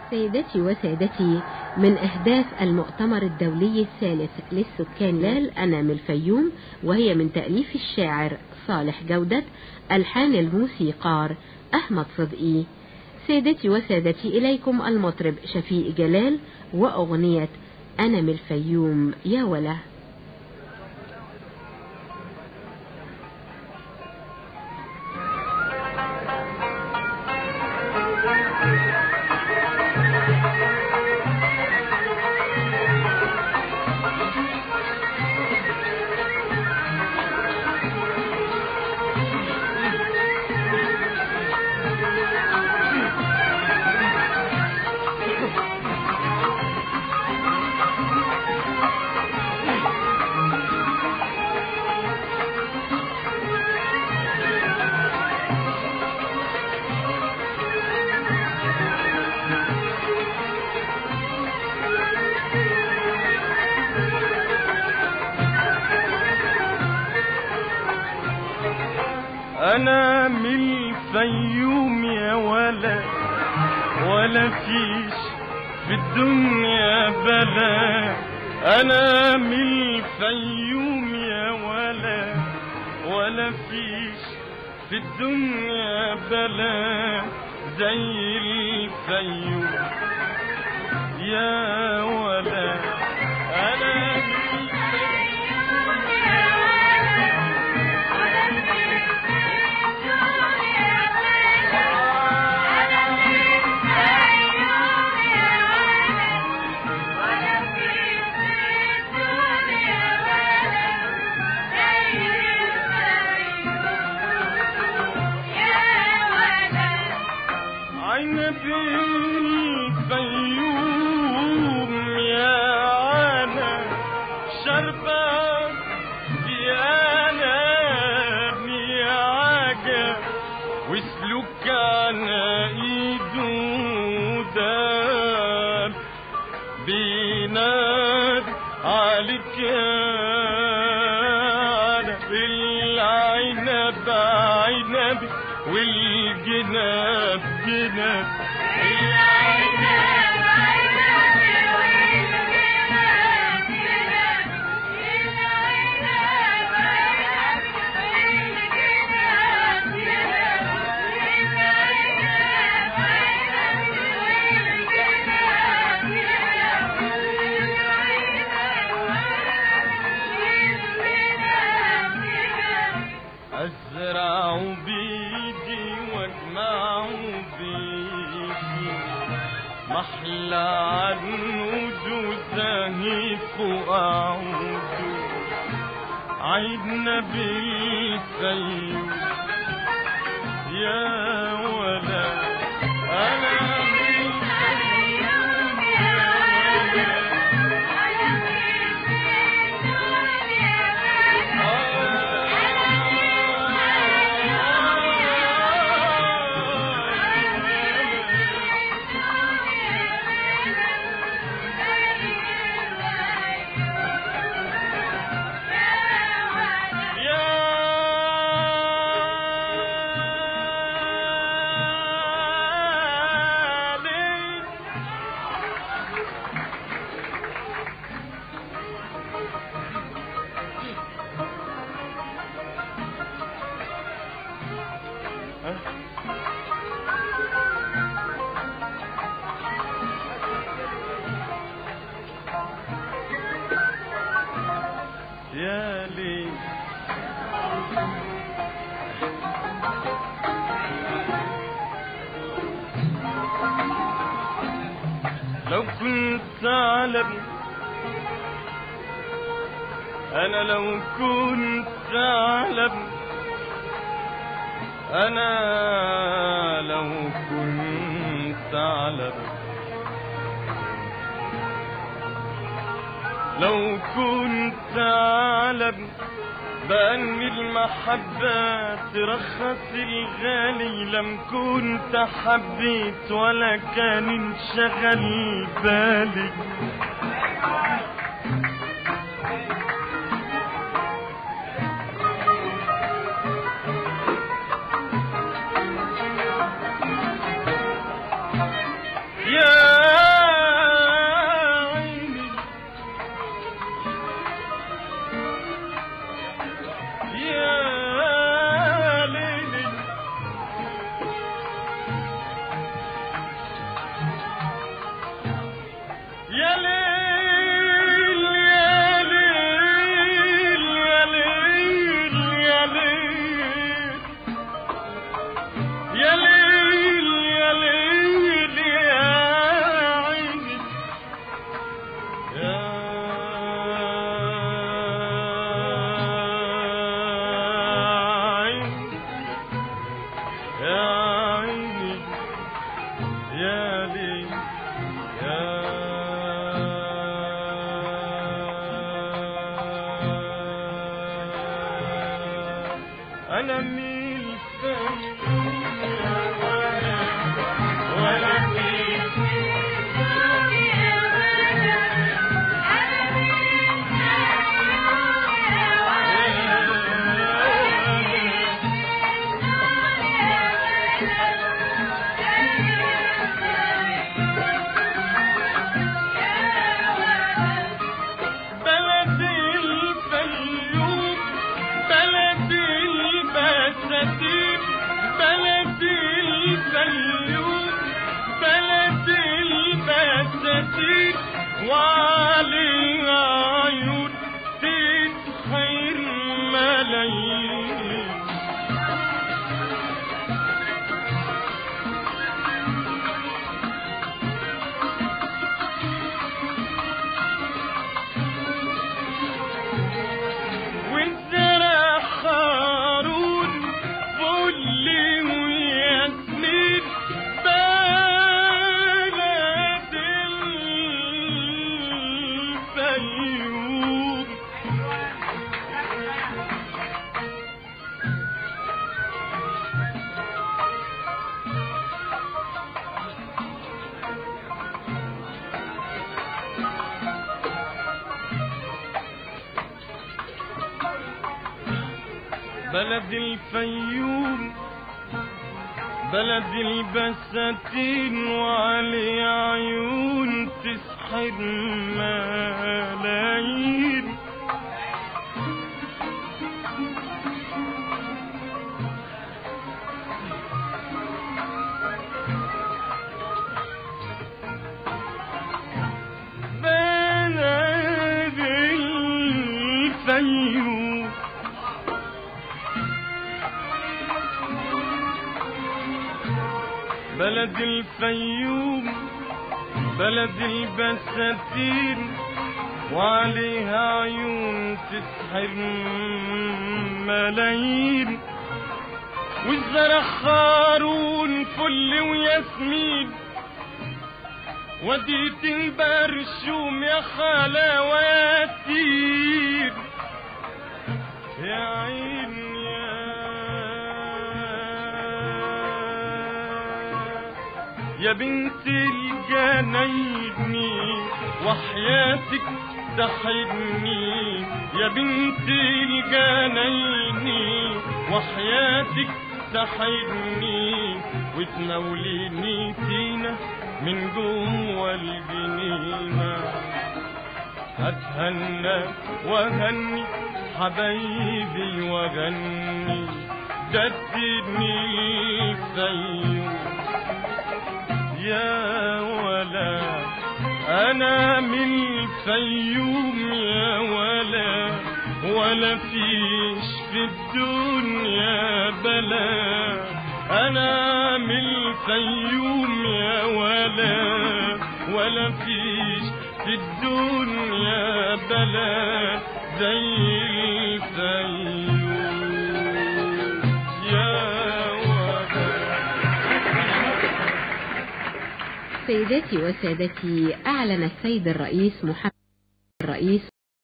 سيدتي وسادتي من أهداف المؤتمر الدولي الثالث للسكان لال أنا من الفيوم وهي من تأليف الشاعر صالح جودة ألحان الموسيقار أحمد صدقي سيدتي وسادتي إليكم المطرب شفيق جلال وأغنية أنا من الفيوم يا وله انا من الفيوم يا ولا ولا فيش في الدنيا بلا انا من الفيوم يا ولا ولا فيش في الدنيا بلا زي الفيوم يا ولا انا من الفيوم عنب الفيوم يا انا شربة يا انا يا عجب وسلوك على ايده داب بيناد عليك يا أنا العنب عنب والجناب جناب أزرع بيدي واجمع بيدي محلى عنود زاهف وأعود عيدنا بالفيوم يا ولا أنا من الفيوم يا يا ليل يا ليل لو كنت أعلم أنا لو كنت أعلم أنا لو كنت أعلم لو كنت أعلم بأن المحبة ترخص الغالي لم كنت حبيت ولا كان انشغل بالي يا بلدي الفيوم يا ولا ولا في بلدي الفيوم بلدي البساتين بلدي الفيوم بلدي البساتين وعلي عيون تسحر ملايين والزرع خارون فل وياسمين بلد الفيوم بلد الفيوم بلد البساتين وعلي عيون تسحر ملايين بلد الفيوم بلد الفيوم بلد البساتين وعليها عيون تسحر ملايين والزرع خارون فل وياسمين وديت البرشوم يا خالة وياسين يا عين يا يا بنت الجنايني وحياتك تحبني يا بنت الجنايني وحياتك تحبني وتناوليني تينا من جوه الجنينه هتهنى وهني حبايبي وغني جددني الفيوم يا ولا انا من الفيوم يا ولا ولا فيش في الدنيا بلا انا من الفيوم يا ولا ولا فيش في الدنيا بلا زي الفيوم يا ولا سيداتي وسادتي أعلن السيد الرئيس محمد الرئيس